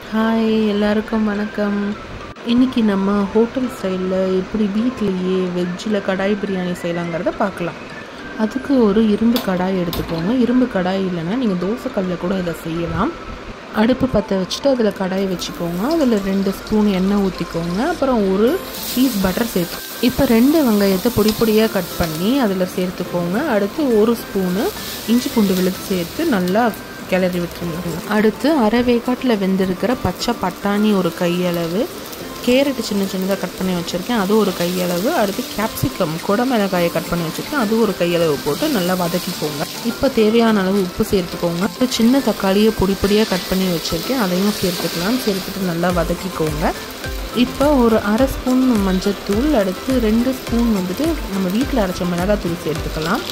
hi எல்லாருக்கும் வணக்கம் இன்னைக்கு நம்ம ஹோட்டல் ஸ்டைலில் எப்படி வீட்டிலேயே வெஜ்ஜில் கடாய் பிரியாணி செய்யலாங்கிறத பார்க்கலாம் அதுக்கு ஒரு இரும்பு கடாய் எடுத்துக்கோங்க இரும்பு கடாய் இல்லைன்னா நீங்கள் தோசைக்கல்லில் கூட இதை செய்யலாம் அடுப்பு பற்ற வச்சுட்டு அதில் கடாயை வச்சுக்கோங்க அதில் ரெண்டு ஸ்பூன் எண்ணெய் ஊற்றிக்கோங்க அப்புறம் ஒரு பீஸ் பட்டர் சேர்த்து இப்போ ரெண்டு வெங்காயத்தை பொடி பொடியாக கட் பண்ணி அதில் சேர்த்துக்கோங்க அடுத்து ஒரு ஸ்பூனு இஞ்சி பூண்டு விழுது சேர்த்து நல்லா கிளறி விட்டுருங்க அடுத்து அரை வேக்காட்டில் வெந்திருக்கிற பச்சை பட்டாணி ஒரு கையளவு கேரட் சின்ன சின்னதாக கட் பண்ணி வச்சுருக்கேன் அது ஒரு கையளவு அடுத்து கேப்சிகம் குடமிளகாயை கட் பண்ணி வச்சுருக்கேன் அது ஒரு கையளவு போட்டு நல்லா வதக்கிக்கோங்க இப்போ தேவையான அளவு உப்பு சேர்த்துக்கோங்க ஒரு சின்ன தக்காளியை பொடி பொடியாக கட் பண்ணி வச்சுருக்கேன் அதையும் சேர்த்துக்கலாம் சேர்த்துட்டு நல்லா வதக்கிக்கோங்க இப்போ ஒரு அரை ஸ்பூன் மஞ்சத்தூள் அடுத்து ரெண்டு ஸ்பூன் வந்துட்டு நம்ம வீட்டில் அரைச்ச மிளகாத்தூள் சேர்த்துக்கலாம்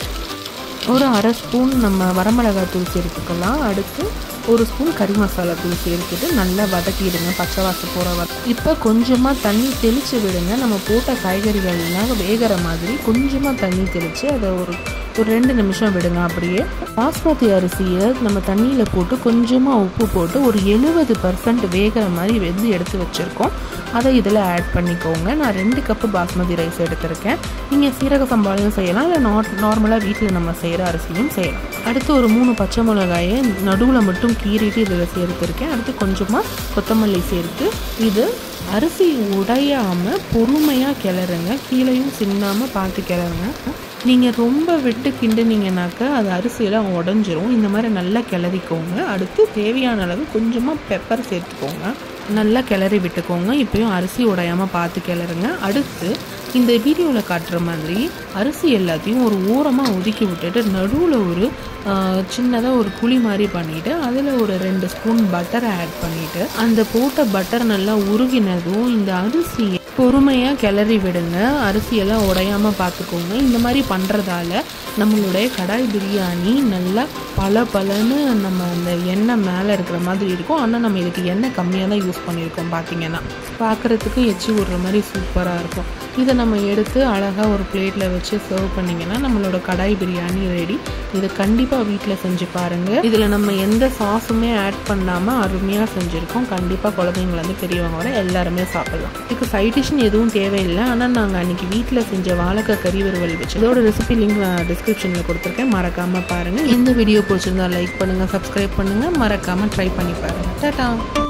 ஒரு அரை ஸ்பூன் நம்ம வரமிளகாத்தூள் சேர்த்துக்கலாம் அடுத்து ஒரு ஸ்பூன் கறி மசாலா தூள் சேர்த்துட்டு நல்லா வதக்கிடுங்க பச்சை வாசம் போகிற வர இப்போ கொஞ்சமாக தண்ணி தெளித்து விடுங்க நம்ம போட்ட காய்கறிகள்லாம் வேகிற மாதிரி கொஞ்சமாக தண்ணி தெளித்து அதை ஒரு ஒரு ரெண்டு நிமிஷம் விடுங்க அப்படியே பாஸ்மதி அரிசியை நம்ம தண்ணியில் போட்டு கொஞ்சமாக உப்பு போட்டு ஒரு எழுபது பர்சன்ட் வேகிற மாதிரி வெந்து எடுத்து வச்சுருக்கோம் அதை இதில் ஆட் பண்ணிக்கோங்க நான் ரெண்டு கப்பு பாஸ்மதி ரைஸ் எடுத்திருக்கேன் நீங்கள் சீரக சம்பாலையும் செய்யலாம் இல்லை நாட் நார்மலாக வீட்டில் நம்ம செய்கிற அரிசியும் செய்யலாம் அடுத்து ஒரு மூணு பச்சை மிளகாயை நடுவில் மட்டும் கீறிட்டு இதில் சேர்த்துருக்கேன் அடுத்து கொஞ்சமாக கொத்தமல்லி சேர்த்து இது அரிசி உடையாமல் பொறுமையாக கிளறுங்க கீழேயும் சின்னாமல் பார்த்து கிளறுங்க நீங்கள் ரொம்ப விட்டு கிண்டுனீங்கனாக்கா அது அரிசியெல்லாம் உடஞ்சிரும் இந்த மாதிரி நல்லா கிளறிக்கோங்க அடுத்து தேவையான அளவு கொஞ்சமாக பெப்பர் சேர்த்துக்கோங்க நல்லா கிளறி விட்டுக்கோங்க இப்போயும் அரிசி உடையாமல் பார்த்து கிளறுங்க அடுத்து இந்த வீடியோவில் காட்டுற மாதிரி அரிசி எல்லாத்தையும் ஒரு ஓரமாக ஒதுக்கி விட்டுட்டு நடுவில் ஒரு சின்னதாக ஒரு குழி மாதிரி பண்ணிவிட்டு அதில் ஒரு ரெண்டு ஸ்பூன் பட்டரை ஆட் பண்ணிவிட்டு அந்த போட்ட பட்டர் நல்லா உருகினதும் இந்த அரிசியை பொறுமையாக கிளறி விடுங்க அரிசியெல்லாம் உடையாமல் பார்த்துக்கோங்க இந்த மாதிரி பண்ணுறதால நம்மளுடைய கடாய் பிரியாணி நல்லா பல பலன்னு நம்ம அந்த எண்ணெய் மேலே இருக்கிற மாதிரி இருக்கும் ஆனால் நம்ம இதுக்கு எண்ணெய் கம்மியாக தான் யூஸ் பண்ணியிருக்கோம் பார்த்தீங்கன்னா பார்க்குறதுக்கு எச்சி விடுற மாதிரி சூப்பராக இருக்கும் இதை நம்ம எடுத்து அழகாக ஒரு பிளேட்டில் வச்சு சர்வ் பண்ணிங்கன்னா நம்மளோட கடாய் பிரியாணி ரெடி இதை கண்டிப்பாக வீட்டில் செஞ்சு பாருங்கள் இதில் நம்ம எந்த சாஸுமே ஆட் பண்ணாமல் அருமையாக செஞ்சுருக்கோம் கண்டிப்பாக குழந்தைங்கலேருந்து பெரியவங்க வரை எல்லாருமே சாப்பிடலாம் இதுக்கு சைட் டிஷ்னு எதுவும் தேவையில்லை ஆனால் நாங்கள் அன்றைக்கி வீட்டில் செஞ்ச வாழைக்காய் கறி வறுவல் வச்சு இதோட ரெசிபி லிங்க் நான் டிஸ்கிரிப்ஷனில் கொடுத்துருக்கேன் மறக்காமல் பாருங்கள் இந்த வீடியோ பிடிச்சிருந்தா லைக் பண்ணுங்கள் சப்ஸ்கிரைப் பண்ணுங்கள் மறக்காமல் ட்ரை பண்ணி பாருங்கள் டாட்டா